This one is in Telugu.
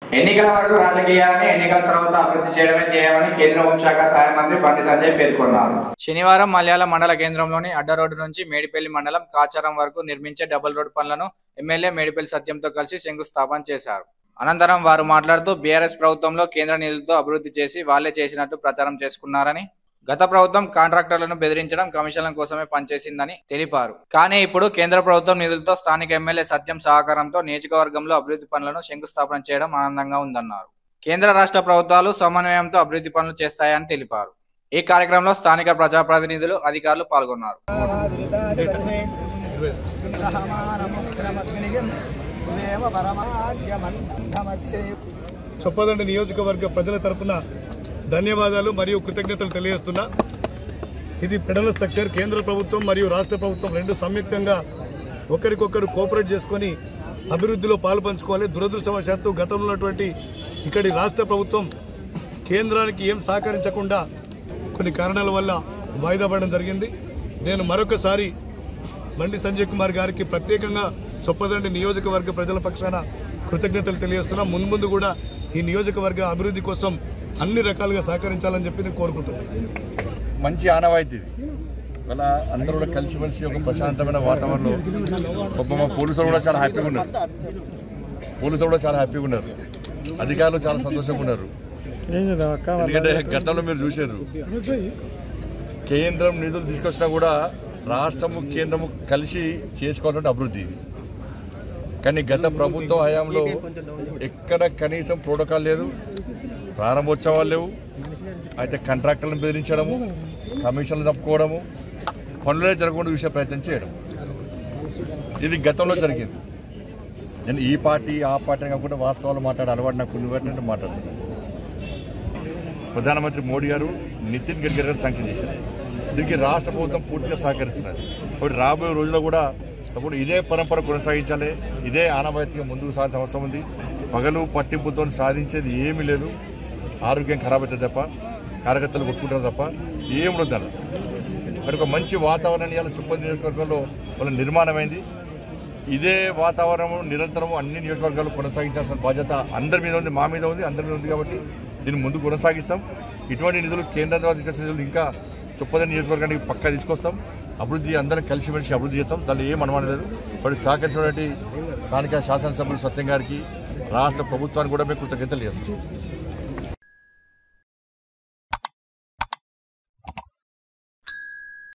ఎన్నికల వరకు రాజకీయాన్ని ఎన్నికల తర్వాత అభివృద్ధి చేయడమే ధ్యేయమని కేంద్ర హోంశాఖ సహాయ మంత్రి బండి సంజయ్ పేర్కొన్నారు శనివారం మలయాళ మండల కేంద్రంలోని అడ్డ రోడ్డు నుంచి మేడిపల్లి మండలం కాచారం వరకు నిర్మించే డబుల్ రోడ్ పనులను ఎమ్మెల్యే మేడిపల్లి సత్యంతో కలిసి శంకుస్థాపన చేశారు అనంతరం వారు మాట్లాడుతూ బీఆర్ఎస్ ప్రభుత్వంలో కేంద్ర నిధులతో అభివృద్ధి చేసి వాళ్లే చేసినట్టు ప్రచారం చేసుకున్నారని గత ప్రభుత్వం కాంట్రాక్టర్లను బెదిరించడం కమిషన్ల కోసమే పనిచేసిందని తెలిపారు కానీ ఇప్పుడు కేంద్ర ప్రభుత్వం నిధులతో స్థానిక ఎమ్మెల్యే సత్యం సహకారంతో నియోజకవర్గంలో అభివృద్ధి పనులను శంకుస్థాపన చేయడం ఆనందంగా ఉందన్నారు కేంద్ర రాష్ట్ర ప్రభుత్వాలు సమన్వయంతో అభివృద్ధి పనులు చేస్తాయని తెలిపారు ఈ కార్యక్రమంలో స్థానిక ప్రజాప్రతినిధులు అధికారులు పాల్గొన్నారు చొప్పదండి నియోజకవర్గ ప్రజల తరపున ధన్యవాదాలు మరియు కృతజ్ఞతలు తెలియజేస్తున్నా ఇది ఫెడరల్ స్ట్రక్చర్ కేంద్ర ప్రభుత్వం మరియు రాష్ట్ర ప్రభుత్వం రెండు సంయుక్తంగా ఒకరికొకరు కోఆపరేట్ చేసుకొని అభివృద్ధిలో పాలు పంచుకోవాలి దురదృష్టవశాత్తు గతంలో ఉన్నటువంటి ఇక్కడి రాష్ట్ర ప్రభుత్వం కేంద్రానికి ఏం సహకరించకుండా కొన్ని కారణాల వల్ల వాయిదా పడడం జరిగింది నేను మరొకసారి బండి సంజయ్ కుమార్ గారికి ప్రత్యేకంగా చొప్పదండి నియోజకవర్గ ప్రజల పక్షాన కృతజ్ఞతలు తెలియజేస్తున్నా మున్ముందు కూడా ఈ నియోజకవర్గ అభివృద్ధి కోసం అన్ని రకాలుగా సహకరించాలని చెప్పి నేను కోరుకుంటున్నాను మంచి ఆనవాయితీ ఇది ఇవాళ అందరూ కూడా కలిసిమెలిసి ఒక ప్రశాంతమైన వాతావరణంలో పాపం మా పోలీసులు కూడా చాలా హ్యాపీగా ఉన్నారు పోలీసులు కూడా చాలా హ్యాపీగా ఉన్నారు అధికారులు చాలా సంతోషంగా ఉన్నారు ఎందుకంటే గతంలో మీరు చూశారు కేంద్రం నిధులు తీసుకొచ్చినా కూడా రాష్ట్రము కేంద్రము కలిసి చేసుకోవాలంటే అభివృద్ధి ఇది. కానీ గత ప్రభుత్వ హయాంలో ఎక్కడ కనీసం ప్రోటోకాల్ లేదు ప్రారంభోత్సవాలు లేవు అయితే కాంట్రాక్టర్లను బెదిరించడము కమిషన్లు తప్పుకోవడము పనులే జరగకుండా చూసే ప్రయత్నం చేయడం ఇది గతంలో జరిగింది నేను ఈ పార్టీ ఆ పార్టీ అని కాకుండా వాస్తవాలు మాట్లాడే అలవాటు నాకు ఉంది కాబట్టి నేను మాట్లాడుతున్నాను ప్రధానమంత్రి మోడీ గారు నితిన్ గడ్కరీ గారు శాంక్షన్ చేశారు దీనికి రాష్ట్ర ప్రభుత్వం పూర్తిగా సహకరిస్తున్నారు కాబట్టి రాబోయే రోజుల్లో కూడా తప్పుడు ఇదే పరంపర కొనసాగించాలి ఇదే ఆనవాయితీగా ముందుకు సాగాల్సిన అవసరం ఉంది పగలు పట్టింపుతో సాధించేది ఏమీ లేదు ఆరోగ్యం ఖరాబ్ అవుతుంది తప్ప కార్యకర్తలు కొట్టుకుంటారు తప్ప ఏం ఉండదు మరి ఒక మంచి వాతావరణం ఇవాళ చుప్పల్ నియోజకవర్గంలో వాళ్ళ నిర్మాణమైంది ఇదే వాతావరణం నిరంతరం అన్ని నియోజకవర్గాలు కొనసాగించాల్సిన బాధ్యత అందరి మీద ఉంది మా మీద ఉంది అందరి మీద ఉంది కాబట్టి దీన్ని ముందు కొనసాగిస్తాం ఇటువంటి నిధులు కేంద్రం ద్వారా తీసుకొచ్చిన నిధులు ఇంకా చొప్పదని నియోజకవర్గానికి పక్కా తీసుకొస్తాం అభివృద్ధి అందరం కలిసిమెలిసి అభివృద్ధి చేస్తాం దానిలో ఏం అనుమానం లేదు బట్ సహకరించినటువంటి స్థానిక శాసనసభ్యులు సత్యం గారికి రాష్ట్ర ప్రభుత్వానికి కూడా మేము కృతజ్ఞతలు చేస్తాం